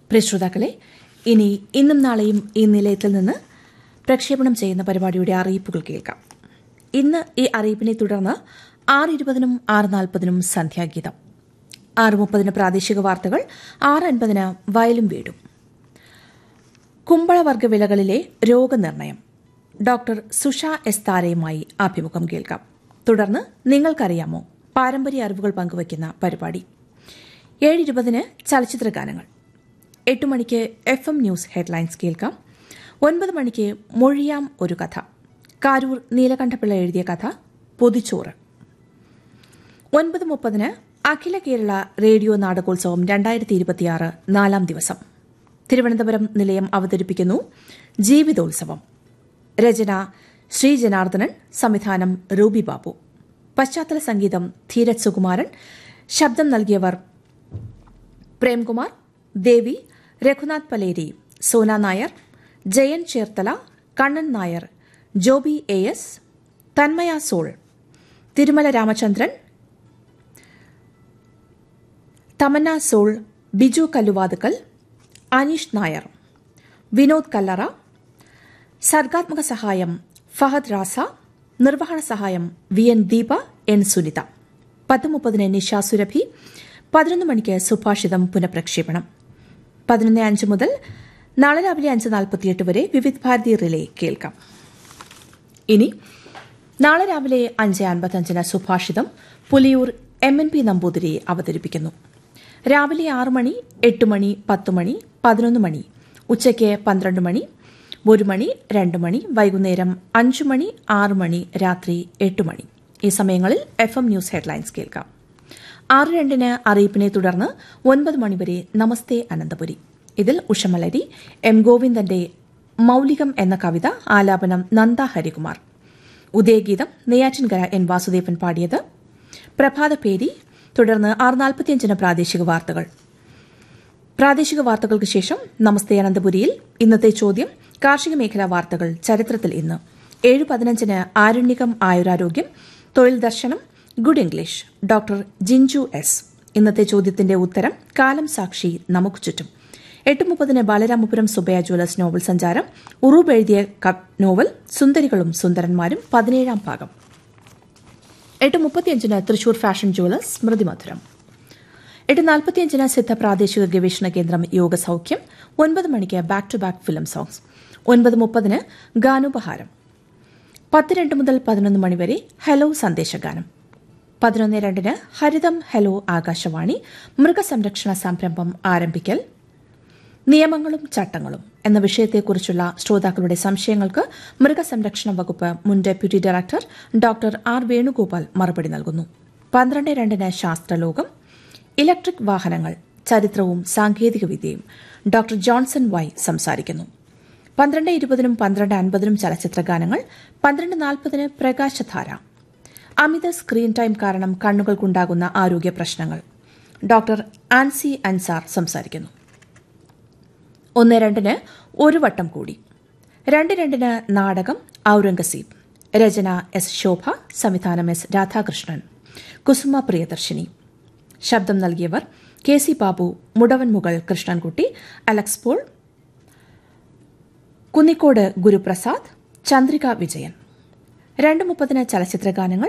പ്രിയ ശ്രോതാക്കളെ ഇനി ഇന്നും നാളെയും ഈ നിലയത്തിൽ നിന്ന് പ്രക്ഷേപണം ചെയ്യുന്ന പരിപാടിയുടെ അറിയിപ്പുകൾ കേൾക്കാം ഇന്ന് ഈ അറിയിപ്പിനെ തുടർന്ന് ആറ് ഇരുപതിനും ആറ് നാൽപ്പതിനും സന്ധ്യാഗീതം ആറ് മുപ്പതിന് പ്രാദേശിക വാർത്തകൾ ആറ് അൻപതിന് വയലും വീടും കുമ്പളവർഗ വിളകളിലെ രോഗനിർണയം ഡോക്ടർ സുഷ എസ് താരയുമായി അഭിമുഖം കേൾക്കാം തുടർന്ന് നിങ്ങൾക്കറിയാമോ പാരമ്പര്യ അറിവുകൾ പങ്കുവയ്ക്കുന്ന പരിപാടി ഏഴ് ഇരുപതിന് ചലച്ചിത്ര ഗാനങ്ങൾ എട്ട് മണിക്ക് എഫ് എം ന്യൂസ് ഹെഡ്ലൈൻസ് കേൾക്കാം ഒൻപത് മണിക്ക് മൊഴിയാം ഒരു കഥ കാരൂർ നീലകണ്ഠപിള്ള എഴുതിയ കഥ പൊതിച്ചോറ് ഒൻപത് മുപ്പതിന് അഖില കേരള റേഡിയോ നാടകോത്സവം രണ്ടായിരത്തി ഇരുപത്തിയാറ് നാലാം ദിവസം തിരുവനന്തപുരം നിലയം അവതരിപ്പിക്കുന്നു ജീവിതോത്സവം രചന ശ്രീ ജനാർദ്ദനൻ സംവിധാനം റൂബി ബാബു പശ്ചാത്തല സംഗീതം ധീരജ് സുകുമാരൻ ശബ്ദം നൽകിയവർ പ്രേംകുമാർ ദേവി രഘുനാഥ് പലേരി സോന നായർ ജയൻ ചേർത്തല കണ്ണൻ നായർ ജോബി എ എസ് തന്മയ സോൾ തിരുമല രാമചന്ദ്രൻ തമന്ന സോൾ ബിജു കല്ലുവാതുക്കൽ അനീഷ് നായർ വിനോദ് കല്ലറ സർഗാത്മക സഹായം ഫഹദ് റാസ നിർവഹണ സഹായം V N Deepa N Sunitha പത്ത് മുപ്പതിന് നിഷ സുരഭി പതിനൊന്ന് മണിക്ക് സുഭാഷിതം പുനഃപ്രക്ഷേപണം പതിനൊന്ന് അഞ്ച് മുതൽ നാളെ രാവിലെ അഞ്ച് നാൽപ്പത്തിയെട്ട് വരെ വിവിധ് ഭാരതി റിലേ കേൾക്കാം ഇനി നാളെ രാവിലെ അഞ്ച് അൻപത്തഞ്ചിന് Subhashitam Puliyoor M N P Namboothiri അവതരിപ്പിക്കുന്നു രാവിലെ ആറ് മണി എട്ട് മണി പത്ത് മണി പതിനൊന്ന് മണി ഉച്ചയ്ക്ക് പന്ത്രണ്ട് മണി ഒരു മണി രണ്ട് മണി വൈകുന്നേരം അഞ്ച് മണി ആറ് മണി രാത്രി എട്ട് മണി ഈ സമയങ്ങളിൽ എഫ് എം ന്യൂസ് ഹെഡ്ലൈൻസ് കേൾക്കാം ആറ് രണ്ടിന് അറിയിപ്പിനെ തുടർന്ന് ഒൻപത് മണിവരെ നമസ്തേ അനന്തപുരി ഇതിൽ ഉഷമലരി എം ഗോവിന്ദന്റെ മൌലികം എന്ന കവിത ആലാപനം നന്ദ ഹരികുമാർ ഉദയഗീതം നെയ്യാറ്റിൻകര എൻ വാസുദേവൻ പാടിയത് പ്രഭാതപേരി തുടർന്ന് ആറ് നാൽപ്പത്തിയഞ്ചിന് പ്രാദേശിക വാർത്തകൾ പ്രാദേശിക വാർത്തകൾക്ക് ശേഷം നമസ്തേ അനന്തപുരിയിൽ ഇന്നത്തെ ചോദ്യം കാർഷിക മേഖലാ വാർത്തകൾ ചരിത്രത്തിൽ ഇന്ന് ഏഴ് പതിനഞ്ചിന് ആരണ്യകം Ayurarogyam Thozhil Darshanam good English doctor Jinchu S ഇന്നത്തെ ചോദ്യത്തിന്റെ ഉത്തരം കാലം സാക്ഷി നമുക്ക് ചുറ്റും എട്ട് മുപ്പതിന് ബാലരാമപുരം സുബയ ജ്വല്ലേഴ്സ് നോവൽ സഞ്ചാരം ഉറൂബ് എഴുതിയ നോവൽ സുന്ദരികളും സുന്ദരന്മാരും പതിനേഴാം ഭാഗം എട്ട് മുപ്പത്തിയഞ്ചിന് തൃശൂർ ഫാഷൻ ജ്വല്ലേഴ്സ് സ്മൃതിമധുരം എട്ട് നാൽപ്പത്തിയഞ്ചിന് സിദ്ധ പ്രാദേശിക ഗവേഷണ കേന്ദ്രം യോഗ സൌഖ്യം ഒൻപത് മണിക്ക് back to back film songs ഒൻപത് മുപ്പതിന് ഗാനോപഹാരം പത്ത് രണ്ട് മുതൽ പതിനൊന്ന് മണിവരെ ഹലോ സന്ദേശഗാനം പതിനൊന്ന് രണ്ടിന് ഹരിതം ഹലോ ആകാശവാണി മൃഗസംരക്ഷണ സംരംഭം ആരംഭിക്കൽ നിയമങ്ങളും ചട്ടങ്ങളും എന്ന വിഷയത്തെക്കുറിച്ചുള്ള ശ്രോതാക്കളുടെ സംശയങ്ങൾക്ക് മൃഗസംരക്ഷണ വകുപ്പ് മുൻ deputy director doctor R Venugopal മറുപടി നൽകുന്നു പന്ത്രണ്ട് രണ്ടിന് ശാസ്ത്രലോകം ഇലക്ട്രിക് വാഹനങ്ങൾ ചരിത്രവും സാങ്കേതികവിദ്യയും ഡോക്ടർ ജോൺസൺ വൈ സംസാരിക്കുന്നു പന്ത്രണ്ട് ഇരുപതിനും പന്ത്രണ്ട് അൻപതിനും ചലച്ചിത്ര ഗാനങ്ങൾ പന്ത്രണ്ട് നാൽപ്പതിന് പ്രകാശധാര അമിത സ്ക്രീൻ ടൈം കാരണം കണ്ണുകൾക്കുണ്ടാകുന്ന ആരോഗ്യ പ്രശ്നങ്ങൾ ഡോക്ടർ ആൻസി അൻസാർ സംസാരിക്കുന്നു ഒന്ന് രണ്ടിന് ഒരു വട്ടം കൂടി രണ്ട് രണ്ടിന് നാടകം ഔറംഗസീബ് രചന എസ് ശോഭ സംവിധാനം എസ് രാധാകൃഷ്ണൻ കുസുമ പ്രിയദർശിനി ശബ്ദം നൽകിയവർ K C Babu Mudavanmukal Krishnankutty Alex Paul Kunnicode Guruprasad Chandrika Vijayan രണ്ട് മുപ്പതിന് ചലച്ചിത്ര ഗാനങ്ങൾ